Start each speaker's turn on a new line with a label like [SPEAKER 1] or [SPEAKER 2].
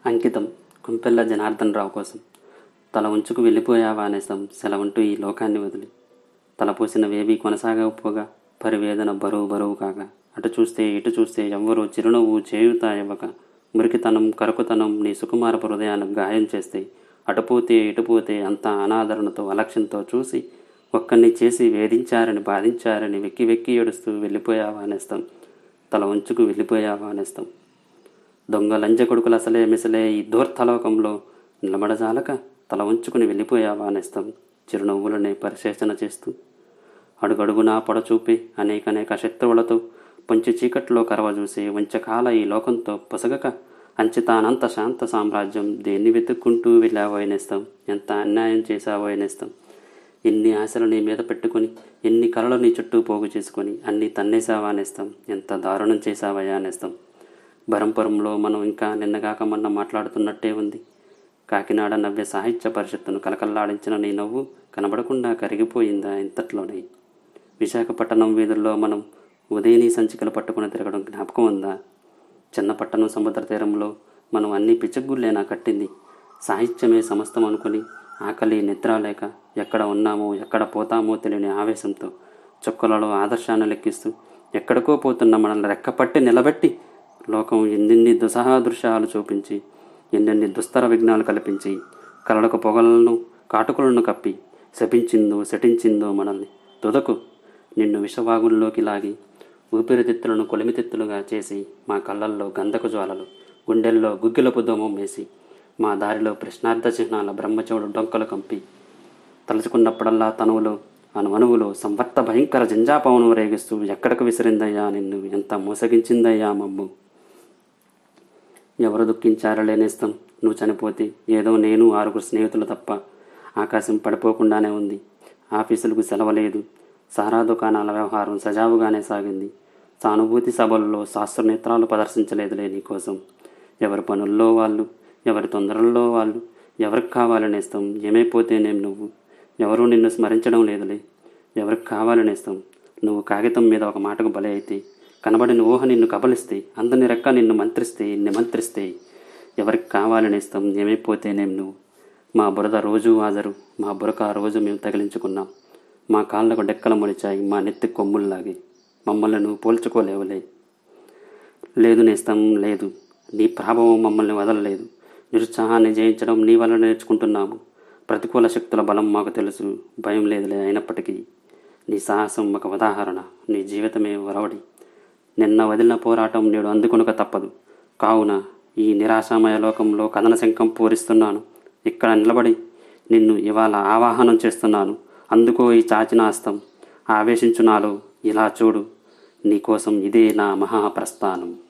[SPEAKER 1] అంకితం కుంపెల్ల జనార్దన్ రావు కోసం తల ఉంచుకు వెళ్ళిపోయావా అనేసం సెలవంటూ ఈ లోకాన్ని వదిలి తలపోసిన వేవి కొనసాగకపోగా పరివేదన బరువు బరువు కాగా అటు చూస్తే ఇటు చూస్తే ఎవ్వరూ చిరునవ్వు చేయుత ఇవ్వక మురికితనం కరుకుతనం నీ సుకుమారపు హృదయాన్ని గాయం చేస్తే అటుపోతే ఇటుపోతే అంతా అనాదరణతో అలక్ష్యంతో చూసి ఒక్కరిని చేసి వేధించారని బాధించారని వెక్కి వెక్కి ఏడుస్తూ వెళ్ళిపోయావా అనేస్తాం తల ఉంచుకు వెళ్ళిపోయావా అనేస్తాం దొంగ లంజ కొడుకులు అసలే మిసలే ఈ దూర్థలోకంలో నిలబడజాలక తల ఉంచుకుని వెళ్ళిపోయావా అనేస్తాం చిరునవ్వులనే పరిశేషణ చేస్తూ అడుగడుగునా పొడచూపి అనేక అనేక శత్రువులతో పొంచి చీకట్లో కరవ చూసి వంచకాల ఈ లోకంతో పొసగక అంచితానంత శాంత సామ్రాజ్యం దేన్ని వెతుక్కుంటూ వెళ్ళావో అనేస్తాం ఎంత అన్యాయం చేశావో అనేస్తాం ఎన్ని ఆశలు నీ మీద పెట్టుకొని ఎన్ని కలలు నీ చుట్టూ పోగు చేసుకొని అన్ని తన్నేసావా అనేస్తాం ఎంత దారుణం చేశావయ్యా అనేస్తాం బరంపురంలో మనం ఇంకా నిన్నగాక మొన్న మాట్లాడుతున్నట్టే ఉంది కాకినాడ నవ్య సాహిత్య పరిషత్తును కలకల్లాడించిన నీ నవ్వు కనబడకుండా కరిగిపోయిందా ఇంతట్లోనే విశాఖపట్నం వీధుల్లో మనం ఉదయని సంచికలు పట్టుకుని తిరగడం జ్ఞాపకం ఉందా చిన్నపట్టణం సముద్ర తీరంలో మనం అన్ని పిచ్చగుళ్ళేనా కట్టింది సాహిత్యమే సమస్తం అనుకుని ఆకలి నిద్ర లేక ఎక్కడ ఉన్నామో ఎక్కడ పోతామో తెలియని ఆవేశంతో చుక్కలలో ఆదర్శాన్ని లెక్కిస్తూ ఎక్కడికో పోతున్న మనల్ని రెక్కపట్టి నిలబెట్టి లోకం ఎన్నెన్ని దుసహా దృశ్యాలు చూపించి ఎన్నెన్ని దుస్తర విఘ్నాలు కల్పించి కలలకు పొగలను కాటుకులను కప్పి శపించిందో శటించిందో మనల్ని తుదకు నిన్ను విషవాగుల్లోకి లాగి ఊపిరితిత్తులను కొలిమితిత్తులుగా చేసి మా కళ్ళల్లో గంధకు జ్వాలలు గుండెల్లో గుగ్గిలపు దోమం వేసి మా దారిలో ప్రశ్నార్థ చిహ్నాల బ్రహ్మచవుడు డొంకలు కంపి తలుచుకున్నప్పుడల్లా తనువులో అనువనువులో సంవర్త భయంకర జంజాపవనం రేగిస్తూ ఎక్కడికి విసిరిందయ్యా నిన్ను ఎంత మోసగించిందయ్యా మమ్ము ఎవరు దుఃఖించారో లేనేస్తాం నువ్వు చనిపోతే ఏదో నేను ఆరుగురు స్నేహితులు తప్ప ఆకాశం పడిపోకుండానే ఉంది ఆఫీసులకు సెలవు లేదు సారా దుకాణాల వ్యవహారం సజావుగానే సాగింది సానుభూతి సభల్లో శాస్త్రనేత్రాలు ప్రదర్శించలేదులే నీకోసం ఎవరి పనుల్లో వాళ్ళు ఎవరి తొందరల్లో వాళ్ళు ఎవరికి కావాలనేస్తాం ఏమైపోతేనేం నువ్వు ఎవరూ నిన్ను స్మరించడం లేదులే ఎవరికి కావాలనేస్తాం నువ్వు కాగితం మీద ఒక మాటకు బలి అయితే కనబడిన ఊహ నిన్ను కబలిస్తే అందని రెక్క నిన్ను మంత్రిస్తే నిమంత్రిస్తే ఎవరికి కావాలనేస్తాం ఏమైపోతేనేం నువ్వు మా బురద రోజు హాజరు మా బురక ఆ రోజు మేము తగిలించుకున్నాం మా కాళ్ళకు డెక్కలు మొలిచాయి మా నెత్తి కొమ్ముల్లాగి మమ్మల్ని నువ్వు పోల్చుకోలేవులే లేదు నేస్తం లేదు నీ ప్రభావం మమ్మల్ని వదలలేదు నిరుత్సాహాన్ని జయించడం నీ వల్ల నేర్చుకుంటున్నాము ప్రతికూల శక్తుల బలం మాకు తెలుసు భయం లేదులే అయినప్పటికీ నీ సాహసం ఒక ఉదాహరణ నీ జీవితమే వరవడి నిన్న వదిలిన పోరాటం నేడు అందుకొనక తప్పదు కావున ఈ నిరాశామయ లోకంలో కథన శంఖం పూరిస్తున్నాను ఇక్కడ నిలబడి నిన్ను ఇవాళ ఆవాహనం చేస్తున్నాను అందుకో ఈ చాచిన హస్తం ఆవేశించు నాలో ఇలా చూడు నీకోసం ఇదే నా మహాప్రస్థానం